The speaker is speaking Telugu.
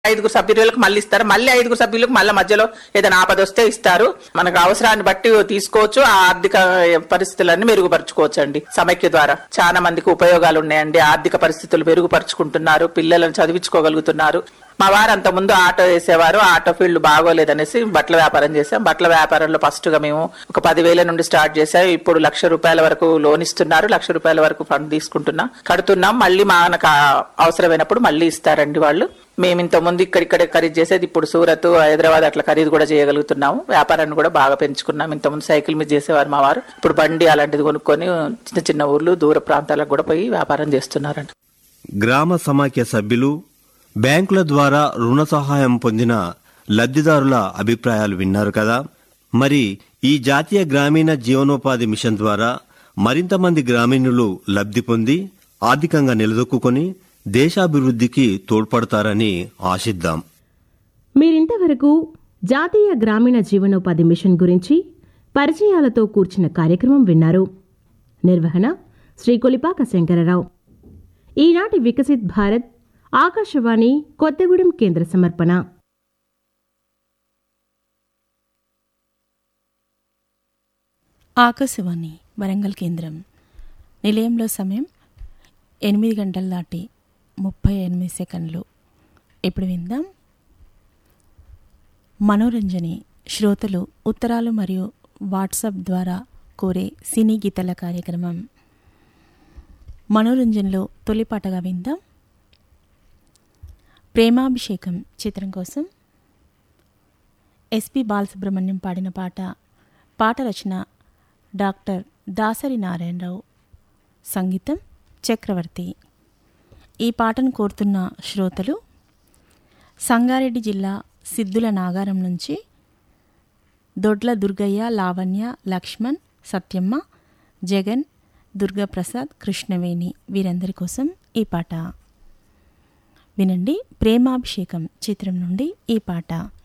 ఐదుగురు సభ్యులకు మళ్ళీ ఇస్తారు మళ్ళీ ఐదుగురు సభ్యులకు మళ్ళీ మధ్యలో ఏదైనా ఆపద వస్తే ఇస్తారు మనకు అవసరాన్ని బట్టి తీసుకోవచ్చు ఆ ఆర్థిక పరిస్థితులన్నీ మెరుగుపరచుకోవచ్చు అండి సమైక్య ద్వారా చాలా మందికి ఉపయోగాలు ఉన్నాయండి ఆర్థిక పరిస్థితులు మెరుగుపరుచుకుంటున్నారు పిల్లలను చదివించుకోగలుగుతున్నారు మా వారు అంత ముందు ఆటో వేసేవారు ఆటో ఫీల్డ్ బాగోలేదనేసి బట్టల వ్యాపారం చేసాం బట్టల వ్యాపారంలో ఫస్ట్ గా మేము ఒక పదివేల నుండి స్టార్ట్ చేసాం ఇప్పుడు లక్ష రూపాయల వరకు లోన్ ఇస్తున్నారు లక్ష రూపాయల వరకు ఫండ్ తీసుకుంటున్నాం కడుతున్నాం మళ్ళీ మనకు ఆ- అవసరమైనప్పుడు మళ్ళీ ఇస్తారండి వాళ్ళు మేము ఇంత ముందు ఇక్కడిక్కడే ఖరీదు చేసేది ఇప్పుడు సూరత్ హైదరాబాద్ అట్లా ఖరీదు కూడా చేయగలుగుతున్నాము వ్యాపారాన్ని కూడా బాగా పెంచుకున్నాం ఇంత ముందు సైకిల్ మీద చేసేవారు మా వారు ఇప్పుడు బండి అలాంటిది కొనుక్కొని చిన్న చిన్న ఊర్లు దూర ప్రాంతాలకు కూడా పోయి వ్యాపారం చేస్తున్నారండి గ్రామ సమాఖ్య సభ్యులు బ్యాంకుల ద్వారా రుణ సహాయం పొందిన లబ్ధిదారుల అభిప్రాయాలు విన్నారు కదా మరి ఈ జాతీయ గ్రామీణ జీవనోపాధి మిషన్ ద్వారా మరింత మంది గ్రామీణులు లబ్ధి పొంది ఆర్థికంగా నిలదొక్కుని దేశాభివృద్ధికి తోడ్పడతారని ఆశిద్దాం మీరింతవరకు జాతీయ గ్రామీణ జీవనోపాధి మిషన్ గురించి పరిచయాలతో కూర్చిన కార్యక్రమం విన్నారు నిర్వహణ శ్రీ కొలిపాక శంకరరావు ఈనాటి వికసిత్ భారత్ ఆకాశవాణి కొత్తగూడెం కేంద్ర సమర్పణ ఆకాశవాణి వరంగల్ కేంద్రం నిలయంలో సమయం ఎనిమిది గంటల దాటి ముప్పై ఎనిమిది సెకండ్లు ఇప్పుడు విందాం మనోరంజని శ్రోతలు ఉత్తరాలు మరియు వాట్సాప్ ద్వారా కోరే సినీ గీతల కార్యక్రమం మనోరంజన్లో తొలి పాటగా విందాం ప్రేమాభిషేకం చిత్రం కోసం ఎస్పి బాలసుబ్రహ్మణ్యం పాడిన పాట పాట రచన డాక్టర్ దాసరి నారాయణరావు సంగీతం చక్రవర్తి ఈ పాటను కోరుతున్న శ్రోతలు సంగారెడ్డి జిల్లా సిద్ధుల నాగారం నుంచి దొడ్ల దుర్గయ్య లావణ్య లక్ష్మణ్ సత్యమ్మ జగన్ దుర్గాప్రసాద్ కృష్ణవేణి వీరందరి కోసం ఈ పాట వినండి ప్రేమాభిషేకం చిత్రం నుండి ఈ పాట